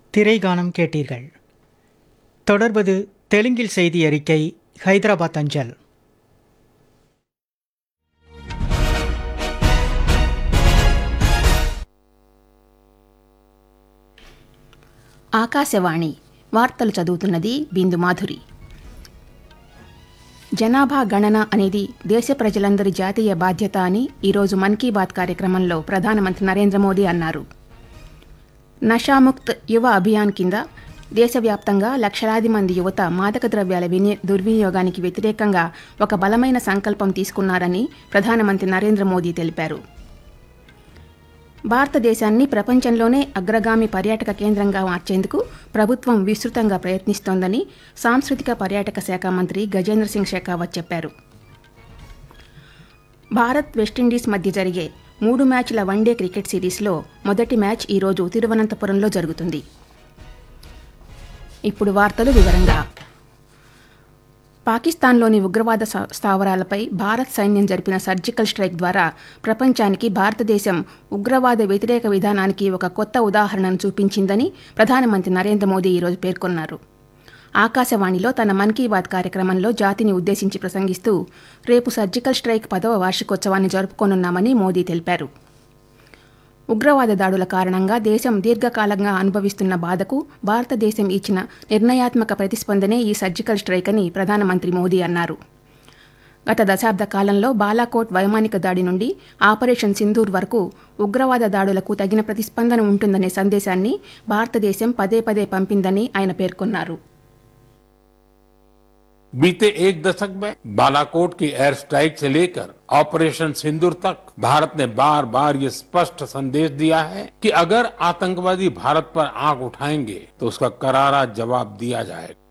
திரைகானம் கேட்டீர்கள் தொடர்வது தெலுங்கில் செய்தி அறிக்கை ஹைதராபாத் அஞ்சல் ఆకాశవాణి వార్తలు చదువుతున్నది బిందు మాధురి జనాభా గణన అనేది దేశ ప్రజలందరి జాతీయ బాధ్యత అని ఈరోజు మన్ కీ బాత్ కార్యక్రమంలో ప్రధానమంత్రి నరేంద్ర మోదీ అన్నారు నషాముక్త్ యువ అభియాన్ కింద దేశవ్యాప్తంగా లక్షలాది మంది యువత మాదక ద్రవ్యాల విని దుర్వినియోగానికి వ్యతిరేకంగా ఒక బలమైన సంకల్పం తీసుకున్నారని ప్రధానమంత్రి నరేంద్ర మోదీ తెలిపారు భారతదేశాన్ని ప్రపంచంలోనే అగ్రగామి పర్యాటక కేంద్రంగా మార్చేందుకు ప్రభుత్వం విస్తృతంగా ప్రయత్నిస్తోందని సాంస్కృతిక పర్యాటక శాఖ మంత్రి గజేంద్ర సింగ్ షెకావత్ చెప్పారు భారత్ వెస్టిండీస్ మధ్య జరిగే మూడు మ్యాచ్ల వన్డే క్రికెట్ సిరీస్లో మొదటి మ్యాచ్ ఈరోజు తిరువనంతపురంలో జరుగుతుంది ఇప్పుడు వార్తలు వివరంగా పాకిస్తాన్లోని ఉగ్రవాద స- స్థావరాలపై భారత్ సైన్యం జరిపిన సర్జికల్ స్ట్రైక్ ద్వారా ప్రపంచానికి భారతదేశం ఉగ్రవాద వ్యతిరేక విధానానికి ఒక కొత్త ఉదాహరణను చూపించిందని ప్రధానమంత్రి నరేంద్ర మోదీ ఈరోజు పేర్కొన్నారు ఆకాశవాణిలో తన మన్ కీ బాత్ కార్యక్రమంలో జాతిని ఉద్దేశించి ప్రసంగిస్తూ రేపు సర్జికల్ స్ట్రైక్ పదవ వార్షికోత్సవాన్ని జరుపుకోనున్నామని మోదీ తెలిపారు ఉగ్రవాద దాడుల కారణంగా దేశం దీర్ఘకాలంగా అనుభవిస్తున్న బాధకు భారతదేశం ఇచ్చిన నిర్ణయాత్మక ప్రతిస్పందనే ఈ సర్జికల్ స్ట్రైక్ అని ప్రధానమంత్రి మోదీ అన్నారు గత దశాబ్ద కాలంలో బాలాకోట్ వైమానిక దాడి నుండి ఆపరేషన్ సింధూర్ వరకు ఉగ్రవాద దాడులకు తగిన ప్రతిస్పందన ఉంటుందనే సందేశాన్ని భారతదేశం పదే పదే పంపిందని ఆయన పేర్కొన్నారు बीते एक दशक में बालाकोट की एयर स्ट्राइक से लेकर ऑपरेशन सिंदूर तक भारत ने बार बार ये स्पष्ट संदेश दिया है कि अगर आतंकवादी भारत पर आंख उठाएंगे तो उसका करारा जवाब दिया जाएगा